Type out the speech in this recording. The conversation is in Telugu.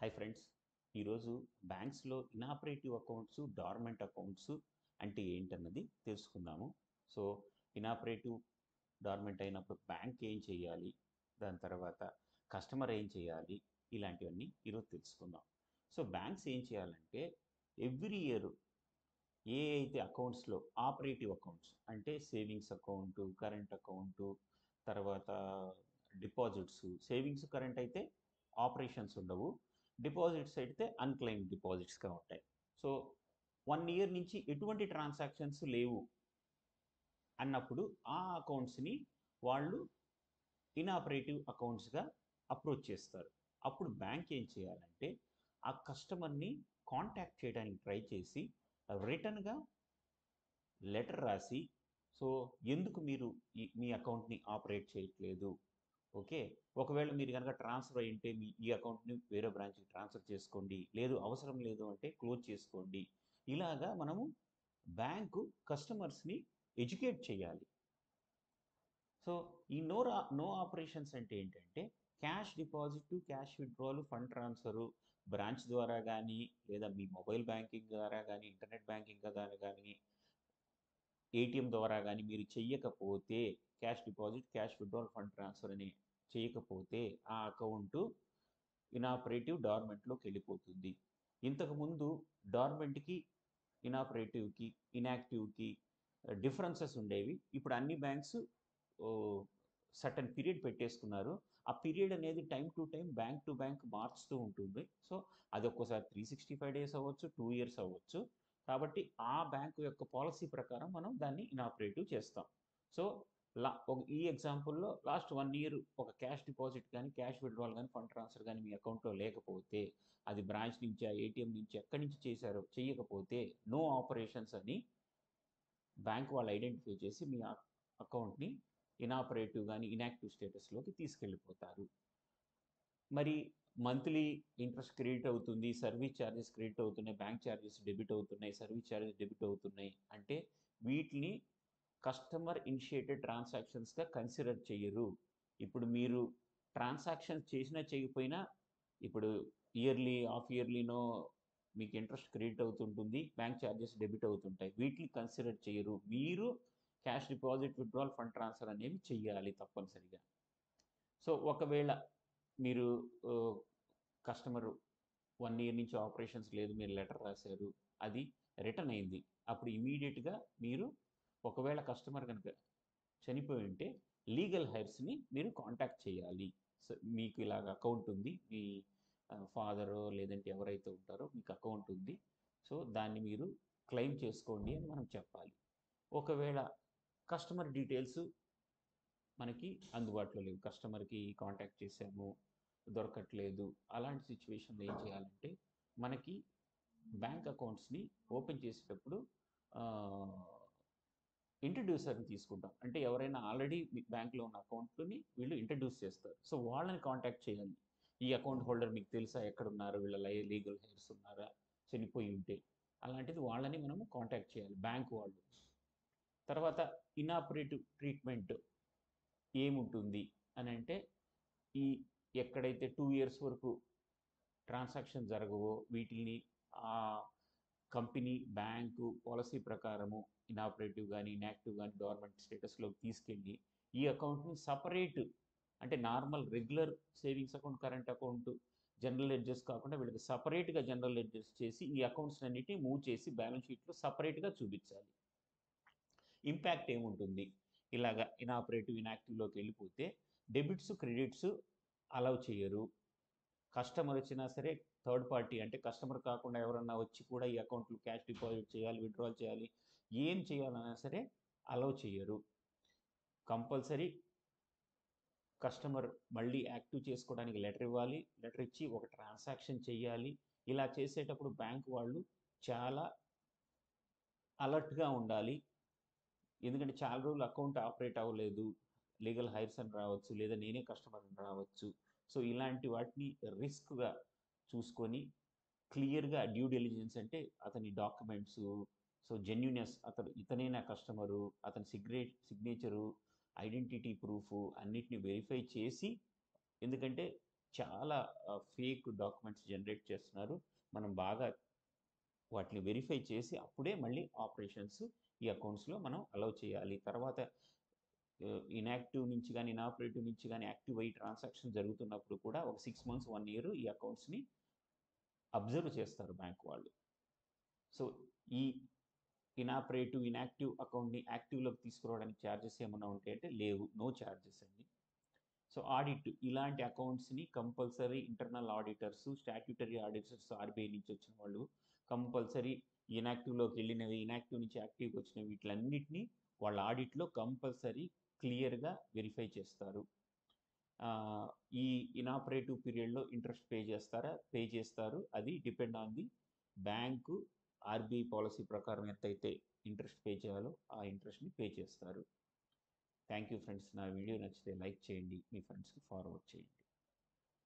హై ఫ్రెండ్స్ ఈరోజు బ్యాంక్స్లో ఇనాపరేటివ్ అకౌంట్స్ డార్మెంట్ అకౌంట్స్ అంటే ఏంటన్నది తెలుసుకుందాము సో ఇనాపరేటివ్ డార్మెంట్ అయినప్పుడు బ్యాంక్ ఏం చేయాలి దాని తర్వాత కస్టమర్ ఏం చేయాలి ఇలాంటివన్నీ ఈరోజు తెలుసుకుందాం సో బ్యాంక్స్ ఏం చేయాలంటే ఎవ్రీ ఇయర్ ఏ అయితే అకౌంట్స్లో ఆపరేటివ్ అకౌంట్స్ అంటే సేవింగ్స్ అకౌంట్ కరెంట్ అకౌంట్ తర్వాత డిపాజిట్స్ సేవింగ్స్ కరెంట్ అయితే ఆపరేషన్స్ ఉండవు డిపాజిట్స్ అయితే అన్క్లెయిమ్ డిపాజిట్స్గా ఉంటాయి సో వన్ ఇయర్ నుంచి ఎటువంటి ట్రాన్సాక్షన్స్ లేవు అన్నప్పుడు ఆ అకౌంట్స్ని వాళ్ళు ఇనాపరేటివ్ అకౌంట్స్గా అప్రోచ్ చేస్తారు అప్పుడు బ్యాంక్ ఏం చేయాలంటే ఆ కస్టమర్ని కాంటాక్ట్ చేయడానికి ట్రై చేసి రిటర్న్గా లెటర్ రాసి సో ఎందుకు మీరు ఈ మీ అకౌంట్ని ఆపరేట్ చేయట్లేదు ఓకే ఒకవేళ మీరు కనుక ట్రాన్స్ఫర్ అయి ఉంటే మీ ఈ అకౌంట్ని వేరే బ్రాంచ్కి ట్రాన్స్ఫర్ చేసుకోండి లేదు అవసరం లేదు అంటే క్లోజ్ చేసుకోండి ఇలాగా మనము బ్యాంకు కస్టమర్స్ని ఎడ్యుకేట్ చేయాలి సో ఈ నో రా నో ఆపరేషన్స్ అంటే ఏంటంటే cash deposit cash withdrawal fund transfer branch ద్వారా కానీ లేదా మీ మొబైల్ బ్యాంకింగ్ ద్వారా కానీ ఇంటర్నెట్ బ్యాంకింగ్ ద్వారా కానీ ఏటీఎం ద్వారా కానీ మీరు చెయ్యకపోతే cash deposit cash withdrawal fund transfer అని చేయకపోతే ఆ అకౌంటు ఇనాపరేటివ్ డార్మెంట్లోకి వెళ్ళిపోతుంది ఇంతకుముందు డార్మెంట్కి ఇనాపరేటివ్కి ఇన్యాక్టివ్కి డిఫరెన్సెస్ ఉండేవి ఇప్పుడు అన్ని బ్యాంక్స్ సర్టన్ పీరియడ్ పెట్టేసుకున్నారు ఆ పీరియడ్ అనేది time to time bank to bank మార్చుతూ ఉంటుంది సో అది ఒక్కోసారి త్రీ సిక్స్టీ ఫైవ్ డేస్ అవ్వచ్చు టూ ఇయర్స్ అవ్వచ్చు కాబట్టి ఆ బ్యాంకు యొక్క పాలసీ ప్రకారం మనం దాన్ని ఇనాపరేటివ్ చేస్తాం సో లా ఒక ఈ ఎగ్జాంపుల్లో లాస్ట్ వన్ ఇయర్ ఒక క్యాష్ డిపాజిట్ కానీ క్యాష్ విత్డ్రాల్ కానీ ఫండ్ ట్రాన్స్ఫర్ కానీ మీ అకౌంట్లో లేకపోతే అది బ్రాంచ్ నుంచి ఏటీఎం నుంచి ఎక్కడి నుంచి చేశారో చేయకపోతే నో ఆపరేషన్స్ అని బ్యాంక్ వాళ్ళు ఐడెంటిఫై చేసి మీ అకౌంట్ని ఇనాపరేటివ్ కానీ ఇనాక్టివ్ స్టేటస్లోకి తీసుకెళ్ళిపోతారు మరి మంత్లీ ఇంట్రెస్ట్ క్రెడిట్ అవుతుంది సర్వీస్ ఛార్జెస్ క్రెడిట్ అవుతున్నాయి బ్యాంక్ ఛార్జెస్ డెబిట్ అవుతున్నాయి సర్వీస్ ఛార్జెస్ డెబిట్ అవుతున్నాయి అంటే వీటిని కస్టమర్ ఇనిషియేటెడ్ ట్రాన్సాక్షన్స్గా కన్సిడర్ చేయరు ఇప్పుడు మీరు ట్రాన్సాక్షన్స్ చేసినా చేయకపోయినా ఇప్పుడు ఇయర్లీ హాఫ్ ఇయర్లీనో మీకు ఇంట్రెస్ట్ క్రెడిట్ అవుతుంటుంది బ్యాంక్ ఛార్జెస్ డెబిట్ అవుతుంటాయి వీటిని కన్సిడర్ చేయరు మీరు cash deposit withdrawal fund transfer అనేవి చెయ్యాలి తప్పనిసరిగా సో ఒకవేళ మీరు కస్టమర్ వన్ ఇయర్ నుంచి ఆపరేషన్స్ లేదు మీరు లెటర్ రాశారు అది రిటర్న్ అయింది అప్పుడు ఇమీడియట్గా మీరు ఒకవేళ కస్టమర్ కనుక చనిపోయి ఉంటే లీగల్ హైర్స్ని మీరు కాంటాక్ట్ చేయాలి సో మీకు ఇలాగ అకౌంట్ ఉంది మీ ఫాదరో లేదంటే ఎవరైతే ఉంటారో మీకు అకౌంట్ ఉంది సో దాన్ని మీరు క్లెయిమ్ చేసుకోండి అని మనం చెప్పాలి ఒకవేళ కస్టమర్ డీటెయిల్స్ మనకి అందుబాటులో లేవు కస్టమర్కి కాంటాక్ట్ చేసాము దొరకట్లేదు అలాంటి సిచ్యువేషన్లో ఏం చేయాలంటే మనకి బ్యాంక్ అకౌంట్స్ని ఓపెన్ చేసేటప్పుడు ఇంట్రడ్యూసర్ని తీసుకుంటాం అంటే ఎవరైనా ఆల్రెడీ బ్యాంక్లో ఉన్న అకౌంట్ని వీళ్ళు ఇంట్రడ్యూస్ చేస్తారు సో వాళ్ళని కాంటాక్ట్ చేయాలి ఈ అకౌంట్ హోల్డర్ మీకు తెలుసా ఎక్కడ ఉన్నారు వీళ్ళ లీగల్ హెయిర్స్ ఉన్నారా చనిపోయి ఉంటే అలాంటిది వాళ్ళని మనము కాంటాక్ట్ చేయాలి బ్యాంక్ వాళ్ళు తర్వాత ఇనాపరేటివ్ ట్రీట్మెంట్ ఏముంటుంది అని అంటే ఈ ఎక్కడైతే టూ ఇయర్స్ వరకు ట్రాన్సాక్షన్ జరగవో వీటిని ఆ కంపెనీ బ్యాంకు పాలసీ ప్రకారము ఇనాపరేటివ్ కానీ ఇన్యాక్టివ్ కానీ గవర్నమెంట్ స్టేటస్లోకి తీసుకెళ్ళి ఈ అకౌంట్ని సపరేట్ అంటే normal regular savings account current account general ledgers కాకుండా వీళ్ళకి సపరేట్గా జనరల్ లెడ్జెస్ చేసి ఈ అకౌంట్స్ అన్నిటిని మూవ్ చేసి బ్యాలెన్స్ షీట్లో సపరేట్గా చూపించాలి ఇంపాక్ట్ ఏముంటుంది ఇలాగ ఇనాపరేటివ్ ఇన్యాక్టివ్లోకి వెళ్ళిపోతే డెబిట్స్ క్రెడిట్స్ అలౌ చేయరు కస్టమర్ వచ్చినా సరే థర్డ్ పార్టీ అంటే కస్టమర్ కాకుండా ఎవరన్నా వచ్చి కూడా ఈ అకౌంట్లో క్యాష్ డిపాజిట్ చేయాలి విత్డ్రాల్ చేయాలి ఏం చేయాలన్నా సరే అలౌ చేయరు కంపల్సరీ కస్టమర్ మళ్ళీ యాక్టివ్ చేసుకోవడానికి లెటర్ ఇవ్వాలి లెటర్ ఇచ్చి ఒక ట్రాన్సాక్షన్ చేయాలి ఇలా చేసేటప్పుడు బ్యాంక్ వాళ్ళు చాలా అలర్ట్గా ఉండాలి ఎందుకంటే చాలా రోజులు అకౌంట్ ఆపరేట్ అవ్వలేదు లీగల్ హైర్స్ అని రావచ్చు లేదా నేనే కస్టమర్ అని రావచ్చు సో ఇలాంటి వాటిని రిస్క్గా చూసుకొని క్లియర్గా డ్యూ డెలిజెన్స్ అంటే అతని డాక్యుమెంట్స్ సో జెన్యునెస్ అతను ఇతనే నా కస్టమరు అతని సిగ్నే సిగ్నేచరు ఐడెంటిటీ ప్రూఫ్ అన్నిటిని వెరిఫై చేసి ఎందుకంటే చాలా ఫేక్ డాక్యుమెంట్స్ జనరేట్ చేస్తున్నారు మనం బాగా వాటిని వెరిఫై చేసి అప్పుడే మళ్ళీ ఆపరేషన్స్ ఈ అకౌంట్స్లో మనం అలౌ చేయాలి తర్వాత ఇన్యాక్టివ్ నుంచి కానీ ఇనాపరేటివ్ నుంచి కానీ యాక్టివ్ అయ్యి ట్రాన్సాక్షన్ జరుగుతున్నప్పుడు కూడా ఒక సిక్స్ మంత్స్ వన్ ఇయర్ ఈ అకౌంట్స్ని అబ్జర్వ్ చేస్తారు బ్యాంక్ వాళ్ళు సో ఈ ఇనాపరేటివ్ ఇన్యాక్టివ్ అకౌంట్ని యాక్టివ్లోకి తీసుకురావడానికి ఛార్జెస్ ఏమైనా ఉంటాయి అంటే లేవు నో ఛార్జెస్ అండి సో ఆడిట్ ఇలాంటి అకౌంట్స్ని compulsory internal auditors statutory auditors RBI నుంచి వచ్చిన వాళ్ళు కంపల్సరీ ఇనాక్టివ్లోకి వెళ్ళినవి ఇనాక్టివ్ నుంచి యాక్టివ్కి వచ్చినవి వీటిలన్నిటినీ వాళ్ళ ఆడిట్లో కంపల్సరీ క్లియర్గా వెరిఫై చేస్తారు ఈ ఇనాపరేటివ్ పీరియడ్లో ఇంట్రెస్ట్ పే చేస్తారా పే చేస్తారు అది depend on the bank RBI policy ప్రకారం ఎంతైతే ఇంట్రెస్ట్ పే చేయాలో ఆ ఇంట్రెస్ట్ని పే చేస్తారు థ్యాంక్ యూ ఫ్రెండ్స్ నా వీడియో నచ్చితే లైక్ చేయండి మీ ఫ్రెండ్స్కి ఫార్వర్డ్ చేయండి